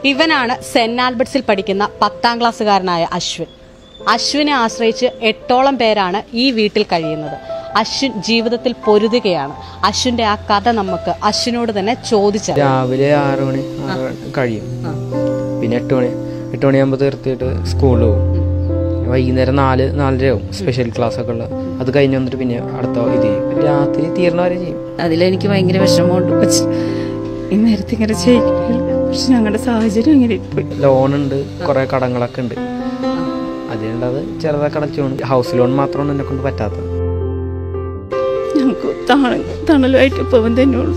ഇവനാണ് സെന്റ് ആൽബർട്സിൽ പഠിക്കുന്ന പത്താം ക്ലാസ്സുകാരനായ അശ്വിൻ അശ്വിനെ ആശ്രയിച്ച് എട്ടോളം പേരാണ് ഈ വീട്ടിൽ കഴിയുന്നത് അശ്വിൻ ജീവിതത്തിൽ പൊരുതുകയാണ് അശ്വിന്റെ ആ കഥ നമുക്ക് അശ്വിനോട് തന്നെ ചോദിച്ചറിയാം രാവിലെ ആറ് മണി ആറ് മണി കഴിയും പിന്നെ എട്ട് മണി എട്ട് മണിയാകുമ്പോൾ തീർത്തിട്ട് സ്കൂളിൽ പോകും വൈകുന്നേരം നാല് നാലരയാവും സ്പെഷ്യൽ ക്ലാസ് ഒക്കെ ഉള്ള അത് കഴിഞ്ഞ് വന്നിട്ട് പിന്നെ അടുത്ത ഇത് ചെയ്യും രാത്രി തീർന്ന വരെ ചെയ്യും അതിലെനിക്ക് ഭയങ്കര വിഷമമുണ്ട് പക്ഷെ ഈ നേരത്തെ ഇങ്ങനെ ചെയ്യില്ല പക്ഷെ ഞങ്ങളുടെ സാഹചര്യം ഇങ്ങനെ പോയി ലോൺ ഉണ്ട് കുറെ കടങ്ങളൊക്കെ ഉണ്ട് അതിനുള്ളത് ചെറുതൊക്കെ അടച്ചു പോകണം ഹൗസ് ലോൺ മാത്രമാണ് എന്നെ കൊണ്ട് പറ്റാത്തത് ഞങ്ങൾക്ക് തണ തണലുമായിട്ട് ഇപ്പം തന്നെയുള്ളൂ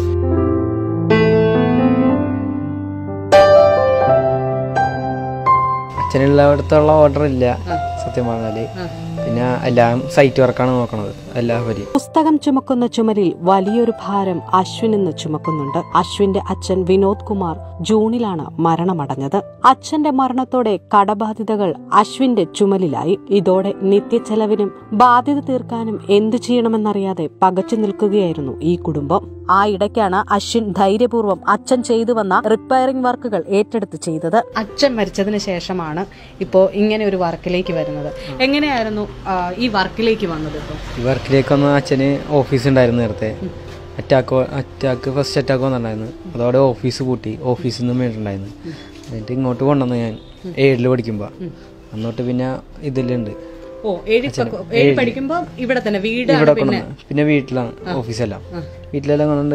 അച്ഛനുള്ളടത്തുള്ള ഓർഡർ ഇല്ല സത്യം പറഞ്ഞാല് പിന്നെ എല്ലാം സൈറ്റ് വർക്കാണ് നോക്കണത് എല്ലാ പരി പുസ്തകം ചുമക്കുന്ന ചുമരിൽ വലിയൊരു ഭാരം അശ്വിൻ ഇന്ന് ചുമക്കുന്നുണ്ട് അശ്വിന്റെ അച്ഛൻ വിനോദ് കുമാർ ജൂണിലാണ് മരണമടഞ്ഞത് അച്ഛന്റെ മരണത്തോടെ കടബാധ്യതകൾ അശ്വിന്റെ ചുമലിലായി ഇതോടെ നിത്യച്ചെലവിനും ബാധ്യത തീർക്കാനും എന്തു ചെയ്യണമെന്നറിയാതെ പകച്ചു നിൽക്കുകയായിരുന്നു ഈ കുടുംബം ആ ഇടയ്ക്കാണ് അശ്വിൻ ധൈര്യപൂർവ്വം അച്ഛൻ ചെയ്തു വന്ന റിപ്പയറിംഗ് വർക്കുകൾ ഏറ്റെടുത്ത് ചെയ്തത് അച്ഛൻ മരിച്ചതിന് ശേഷമാണ് ഇപ്പോൾ ഇങ്ങനെ ഒരു വർക്കിലേക്ക് വരുന്നത് എങ്ങനെയായിരുന്നു ആ, ഈ വർക്കിലേക്ക് വന്നത് ഇപ്പോൾ ഈ വർക്കിലേക്ക് വന്ന അച്ഛന് ഓഫീസ് ഉണ്ടായിരുന്നു നേരത്തെ അറ്റാക്ക് അറ്റാക്ക് ഫസ്റ്റ് അറ്റാക്ക് വന്നിട്ടുണ്ടായിരുന്നു അതോടെ ഓഫീസ് പൂട്ടി ഓഫീസിൽ നിന്ന് മേടിണ്ടായിരുന്നു എന്നിട്ട് ഇങ്ങോട്ട് കൊണ്ടുവന്നു ഞാൻ ഏഴില് പഠിക്കുമ്പോൾ അന്നോട്ട് പിന്നെ ഇതിലുണ്ട് ഓ ഏഴ് പ- ഏഴ് പഠിക്കുമ്പോ ഇവിടെ തന്നെ വീട് ഇവിടെ കൊണ്ടുവന്ന് പിന്നെ വീട്ടിലാണ് ഓഫീസെല്ലാം വീട്ടിലെല്ലാം കൊണ്ടുണ്ട്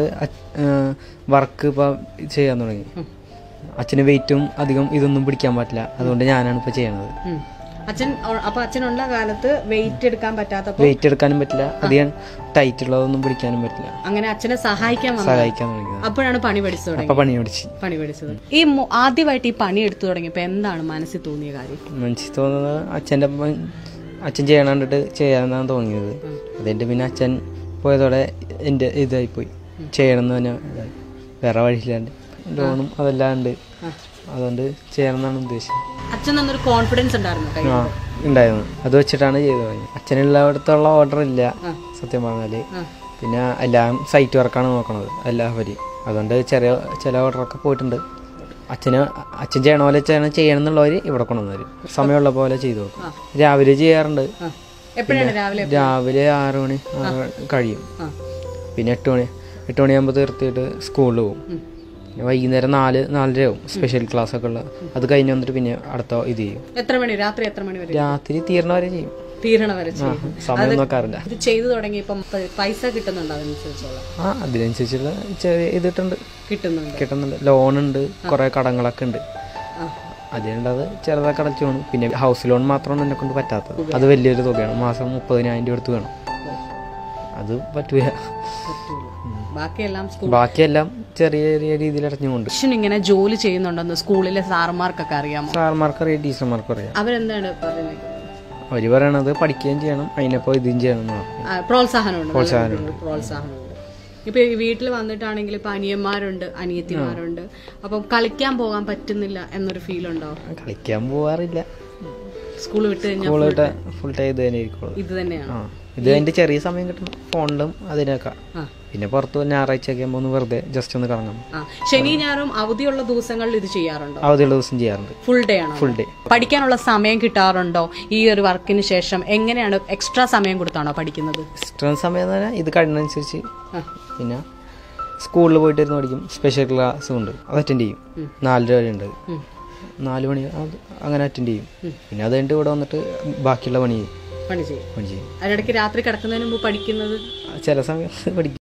വർക്ക് ഇപ്പം ചെയ്യാൻ തുടങ്ങി അച്ഛന് വെയിറ്റും അധികം ഇതൊന്നും പിടിക്കാൻ പറ്റില്ല അതുകൊണ്ട് ഞാനാണ് ഇപ്പൊ ചെയ്യണത് ഉം. അച്ഛൻ ഒ- അപ്പൊ അച്ഛനുള്ള കാലത്ത് വെയിറ്റ് എടുക്കാൻ പറ്റാത്തപ്പോ വെയിറ്റ് എടുക്കാനും പറ്റില്ല അധികം ടൈറ്റ് ഉള്ളതൊന്നും പിടിക്കാനും പറ്റില്ല അങ്ങനെ അച്ഛനെ സഹായിക്കാൻ വന്നത് സഹായിക്കാൻ തുടങ്ങിയത് അപ്പോഴാണ് പണി പഠിച്ചു തുടങ്ങി അപ്പൊ പണി പിടിച്ച് പണി പഠിച്ചത് ഈ മു- ആദ്യമായിട്ട് ഈ പണി എടുത്തു തുടങ്ങിയപ്പോ എന്താണ് മനസ്സിൽ തോന്നിയ കാര്യം മനസ്സിൽ തോന്നുന്നത് അച്ഛൻ്റെ ഒപ്പം അച്ഛൻ ചെയ്യണ കണ്ടിട്ട് ചെയ്യാനെന്നാണ് തോന്നിയത് അതിൻ്റെ പിന്നെ അച്ഛൻ പോയതോടെ എൻ്റെ ഇതായി പോയി ചെയ്യണമെന്ന് തന്നെ ഇതായി. വേറെ വഴിയില്ലാണ്ട് ലോണും അതെല്ലാം ഉണ്ട് അതുകൊണ്ട് ചെയ്യണമെന്നാണ് ഉദ്ദേശിച്ചത് അച്ഛൻ തന്നൊരു കോൺഫിഡൻസ് ഉണ്ടായിരുന്നു കയ്യിൽ. ആ ഉണ്ടായിരുന്നു അത് വെച്ചിട്ടാണ് ചെയ്തു തുടങ്ങിയത് അച്ഛനുള്ളടത്തുള്ള ഓർഡർ ഇല്ല സത്യം പറഞ്ഞാല് പിന്നെ എല്ലാം സൈറ്റ് വർക്കാണ് നോക്കണത് എല്ലാ പരി അതുകൊണ്ട് ചെറിയ ചില ഓർഡറൊക്കെ പോയിട്ടുണ്ട് അച്ഛന് അച്ഛൻ ചെയ്യണ പോലെ ചെയ്യണം ചെയ്യണം എന്നുള്ളവർ ഇവിടെ കൊണ്ടുവന്നവരും സമയമുള്ള പോലെ ചെയ്തു നോക്കും രാവിലെ ചെയ്യാറുണ്ട് ആ. എപ്പോഴാണ് രാവിലെ രാവിലെ ആറ് മണി ആറ് മണി കഴിയും പിന്നെ എട്ട് മണി എട്ട് മണിയാകുമ്പോൾ തീർത്തിട്ട് സ്കൂളിൽ പോകും പിന്നെ വൈകുന്നേരം നാല് നാലരയാവും സ്പെഷ്യൽ ക്ലാസ് ഒക്കെ ഉള്ള അത് കഴിഞ്ഞ് വന്നിട്ട് പിന്നെ അടുത്ത ഇത് ചെയ്യും എത്ര മണി രാത്രി എത്ര മണി വരെ രാത്രി തീർന്ന വരെ ചെയ്യും തീരണ വരെ ചെയ്യും സമയം നോക്കാറില്ല ഇത് ചെയ്തു തുടങ്ങിയപ്പം പ- പൈസ കിട്ടുന്നുണ്ടോ അതനുസരിച്ചുള്ള ആ അതിനനുസരിച്ചുള്ള ചെറിയ ഇതിട്ടുണ്ട് കിട്ടുന്നുണ്ട് കിട്ടുന്നുണ്ട് ലോൺ ഉണ്ട് കുറെ കടങ്ങളൊക്കെ ഉണ്ട് ആ. അതിനുള്ളത് ചെറുതൊക്കെ അടച്ചു പോകണം പിന്നെ ഹൗസ് ലോൺ മാത്രമാണ് എന്നെ കൊണ്ട് പറ്റാത്തത് അത് വലിയൊരു തുകയാണ് മാസം മുപ്പതിനായിരം രൂപ എടുത്ത് വേണം അത് പറ്റൂല പറ്റൂല. ബാക്കിയെല്ലാം സ്കൂൾ ബാക്കിയെല്ലാം ചെറിയ ചെറിയ രീതിയിൽ അടഞ്ഞുകൊണ്ട് അച്ഛൻ ഇങ്ങനെ ജോലി ചെയ്യുന്നുണ്ടെന്ന് സ്കൂളിലെ സാറുമാർക്കൊക്കെ അറിയാമോ സാർമാർക്ക് അറിയാം ടീച്ചർമാർക്ക് അറിയാം അവരെന്താണ് പറയുന്നത് അവര് പറയണത് പഠിക്കുകയും ചെയ്യണം അതിനപ്പോ ഇതും ചെയ്യണം എന്ന് പറഞ്ഞു ആ, പ്രോത്സാഹനമുണ്ട് പ്രോത്സാഹനമുണ്ട്. നല്ല പ്രോത്സാഹനമുണ്ട് ഇപ്പൊ ഈ വീട്ടിൽ വന്നിട്ടാണെങ്കിൽ ഇപ്പൊ അനിയന്മാരുണ്ട് അനിയത്തിമാരുണ്ട് അപ്പം കളിക്കാൻ പോകാൻ പറ്റുന്നില്ല എന്നൊരു ഫീൽ ഉണ്ടോ കളിക്കാൻ പോവാറില്ല സ്കൂൾ വിട്ട് കഴിഞ്ഞാൽ സ്കൂളിട്ട് ഫുൾ ടൈം ഇത് തന്നെ ഇരിക്കുള്ളൂ ഇത് തന്നെയാണ് ആ ഇത് അതിന്റെ ചെറിയ സമയം കിട്ടും ഫോണിലും അതിനൊക്കെ ആ. പിന്നെ പുറത്ത് ഞായറാഴ്ച ഒക്കെ ആകുമ്പോൾ ഒന്ന് വെറുതെ ജസ്റ്റ് ഒന്ന് കറങ്ങണം ആ ശനി ഞായറും അവധിയുള്ള ദിവസങ്ങളിൽ ഇത് ചെയ്യാറുണ്ടോ അവധിയുള്ള ദിവസം ചെയ്യാറുണ്ട് ഫുൾ ഡേ ആണോ ഫുൾ ഡേ പഠിക്കാനുള്ള സമയം കിട്ടാറുണ്ടോ ഈ ഒരു വർക്കിന് ശേഷം എങ്ങനെയാണ് എക്സ്ട്രാ സമയം കൊടുത്താണോ പഠിക്കുന്നത് എക്സ്ട്രാ സമയം എന്ന് പറഞ്ഞാൽ ഇത് കഴിയുന്നതനുസരിച്ച് ആ. പിന്നെ സ്കൂളിൽ പോയിട്ട് ഇരുന്ന് പഠിക്കും സ്പെഷ്യൽ ക്ലാസ്സും ഉണ്ട് അത് അറ്റൻഡ് ചെയ്യും നാലര വരെ ഉണ്ട് ഉം. നാല് മണി അത് അങ്ങനെ അറ്റൻഡ് ചെയ്യും പിന്നെ അത് കഴിഞ്ഞിട്ട് ഇവിടെ വന്നിട്ട് ബാക്കിയുള്ള പണി ചെയ്യും പണി ചെയ്യും പണി ചെയ്യും അതിനിടയ്ക്ക് രാത്രി കിടക്കുന്നതിന് മുമ്പ് പഠിക്കുന്നത് ചില സമയത്ത് പഠിക്കും